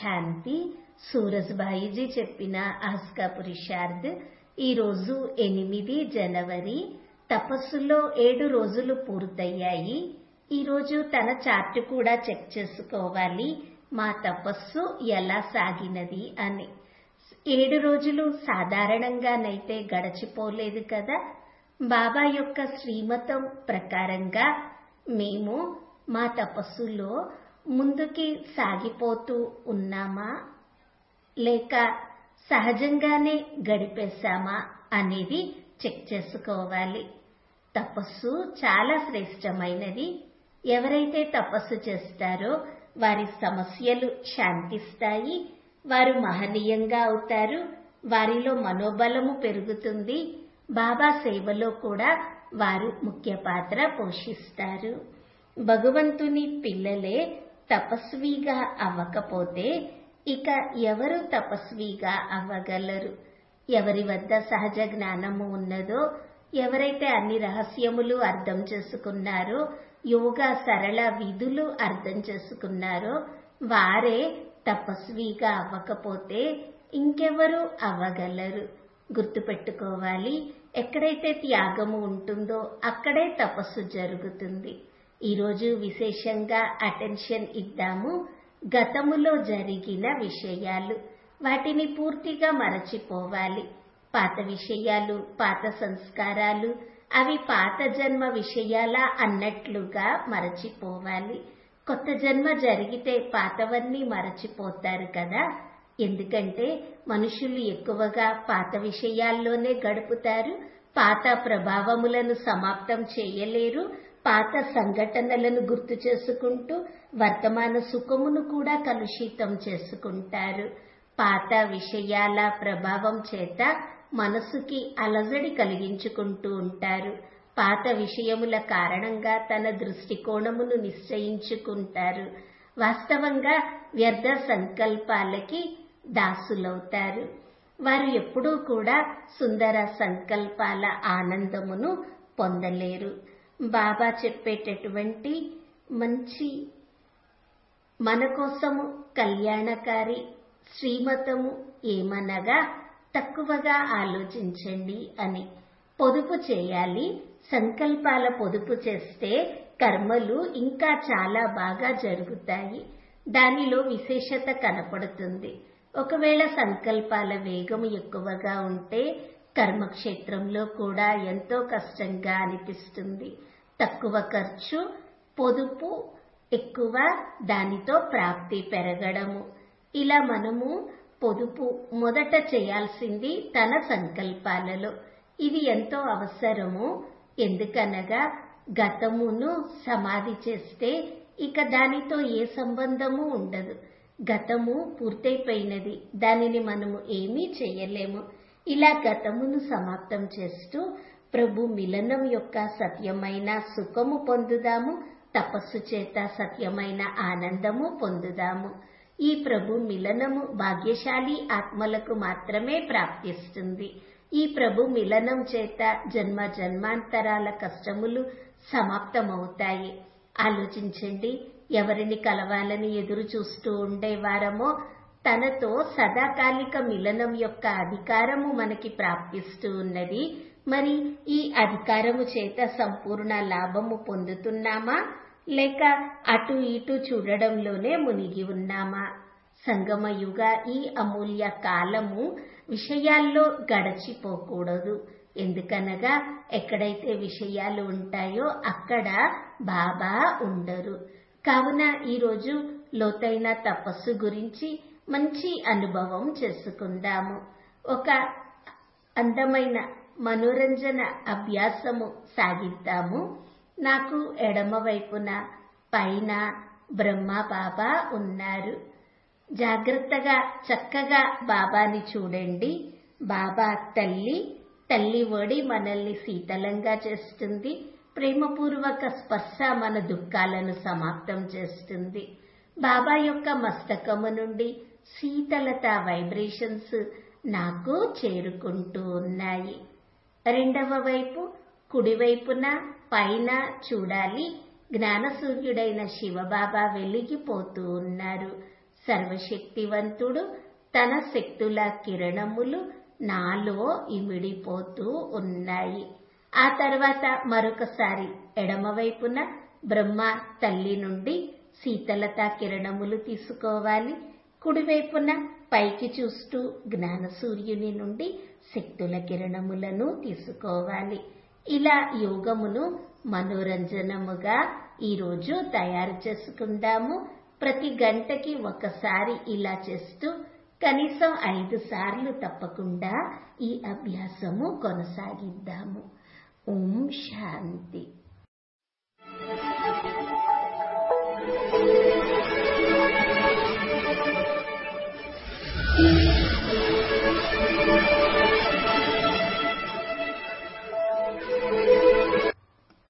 శాంతి సూరజ్భాయిజీ చెప్పిన ఆస్కా పురుషార్థ్ ఈరోజు ఎనిమిది జనవరి తపస్సులో ఏడు రోజులు పూర్తయ్యాయి ఈరోజు తన చార్ట్ కూడా చెక్ చేసుకోవాలి మా తపస్సు ఎలా సాగినది అని ఏడు రోజులు సాధారణంగానైతే గడచిపోలేదు కదా బాబా యొక్క శ్రీమతం ప్రకారంగా మేము మా తపస్సులో ముందుకి సాగిపోతూ ఉన్నామా లేక సహజంగానే గడిపేశామా అనేది చెక్ చేసుకోవాలి తపస్సు చాలా శ్రేష్టమైనది ఎవరైతే తపస్సు చేస్తారో వారి సమస్యలు శాంతిస్తాయి వారు మహనీయంగా అవుతారు వారిలో మనోబలము పెరుగుతుంది బాబా సేవలో కూడా వారు ముఖ్య పాత్ర పోషిస్తారు భగవంతుని పిల్లలే తపస్విగా అవ్వకపోతే ఇక ఎవరు తపస్విగా అవ్వగలరు ఎవరి వద్ద సహజ జ్ఞానము ఉన్నదో ఎవరైతే అన్ని రహస్యములు అర్థం చేసుకున్నారో యోగా సరళ విధులు అర్థం చేసుకున్నారో వారే తపస్విగా అవ్వకపోతే ఇంకెవరు అవ్వగలరు గుర్తుపెట్టుకోవాలి ఎక్కడైతే త్యాగము ఉంటుందో అక్కడే తపస్సు జరుగుతుంది ఈరోజు విశేషంగా అటెన్షన్ ఇద్దాము గతములో జరిగిన విషయాలు వాటిని పూర్తిగా మరచిపోవాలి పాత విషయాలు పాత సంస్కారాలు అవి పాత జన్మ విషయాల అన్నట్లుగా మరచిపోవాలి కొత్త జన్మ జరిగితే పాతవన్నీ మరచిపోతారు కదా ఎందుకంటే మనుషులు ఎక్కువగా పాత విషయాల్లోనే గడుపుతారు పాత ప్రభావములను సమాప్తం చేయలేరు పాత సంఘటనలను గుర్తు చేసుకుంటూ వర్తమాన సుఖమును కూడా కలుషితం చేసుకుంటారు పాత విషయాల ప్రభావం చేత మనసుకి అలజడి కలిగించుకుంటూ ఉంటారు పాత విషయముల కారణంగా తన దృష్టికోణమును నిశ్చయించుకుంటారు వాస్తవంగా వ్యర్థ సంకల్పాలకి దాసులవుతారు వారు ఎప్పుడూ కూడా సుందర సంకల్పాల ఆనందమును పొందలేరు బాబా చెప్పేటటువంటి మంచి మన కోసము కళ్యాణకారి శ్రీమతము ఏమనగా తక్కువగా ఆలోచించండి అని పొదుపు చేయాలి సంకల్పాల పొదుపు చేస్తే కర్మలు ఇంకా చాలా బాగా జరుగుతాయి దానిలో విశేషత కనపడుతుంది ఒకవేళ సంకల్పాల వేగం ఎక్కువగా ఉంటే కర్మక్షేత్రంలో కూడా ఎంతో కష్టంగా అనిపిస్తుంది తక్కువ ఖర్చు పొదుపు ఎక్కువ దానితో ప్రాప్తి పెరగడము ఇలా మనము పొదుపు మొదట చేయాల్సింది తన సంకల్పాలలో ఇది ఎంతో అవసరము ఎందుకనగా గతమును సమాధి చేస్తే ఇక దానితో ఏ సంబంధము ఉండదు గతము పూర్తయిపోయినది దానిని మనము ఏమీ చేయలేము ఇలా గతమును సమాప్తం చేస్తూ ప్రభు మిలనం యొక్క సత్యమైన సుఖము పొందుదాము తపస్సు చేత సత్యమైన ఆనందము పొందుదాము ఈ ప్రభు మిలనము భాగ్యశాలి ఆత్మలకు మాత్రమే ప్రాప్తిస్తుంది ఈ ప్రభు మిలనం చేత జన్మ జన్మాంతరాల కష్టములు సమాప్తమవుతాయి ఆలోచించండి ఎవరిని కలవాలని ఎదురు చూస్తూ ఉండేవారమో తనతో సదాకాలిక మిలనం యొక్క అధికారము మనకి ప్రాప్తిస్తూ ఉన్నది మరి ఈ అధికారము చేత సంపూర్ణ లాభము పొందుతున్నామా లేక అటు ఇటు చూడడంలోనే మునిగి ఉన్నామా సంగమయుగ ఈ అమూల్య కాలము విషయాల్లో గడచిపోకూడదు ఎందుకనగా ఎక్కడైతే విషయాలు ఉంటాయో అక్కడ బాబా ఉండరు కావున ఈరోజు లోతైన తపస్సు గురించి మంచి అనుభవం చేసుకుందాము ఒక అందమైన మనోరంజన అభ్యాసము సాగిద్దాము నాకు ఎడమ వైపున పైన బ్రహ్మ బాబా ఉన్నారు జాగ్రత్తగా చక్కగా బాబాని చూడండి బాబా తల్లి తల్లి ఒడి మనల్ని శీతలంగా చేస్తుంది ప్రేమపూర్వక స్పర్శ మన దుఃఖాలను సమాప్తం చేస్తుంది బాబా యొక్క మస్తకము నుండి శీతలత వైబ్రేషన్స్ నాకు చేరుకుంటూ ఉన్నాయి రెండవ వైపు కుడివైపున పైన చూడాలి జ్ఞానసూర్యుడైన శివబాబా వెలిగిపోతూ ఉన్నారు సర్వశక్తివంతుడు తన శక్తుల కిరణములు నాలో ఇమిడిపోతూ ఉన్నాయి ఆ తర్వాత మరొకసారి ఎడమవైపున బ్రహ్మ తల్లి నుండి శీతలత కిరణములు తీసుకోవాలి కుడివైపున పైకి చూస్తూ జ్ఞాన సూర్యుని నుండి శక్తుల కిరణములను తీసుకోవాలి ఇలా యోగమును మనోరంజనముగా ఈరోజు తయారు చేసుకుందాము ప్రతి గంటకి ఒకసారి ఇలా చేస్తూ కనీసం ఐదు సార్లు తప్పకుండా ఈ అభ్యాసము కొనసాగిద్దాము ఓం శాంతి Thank you.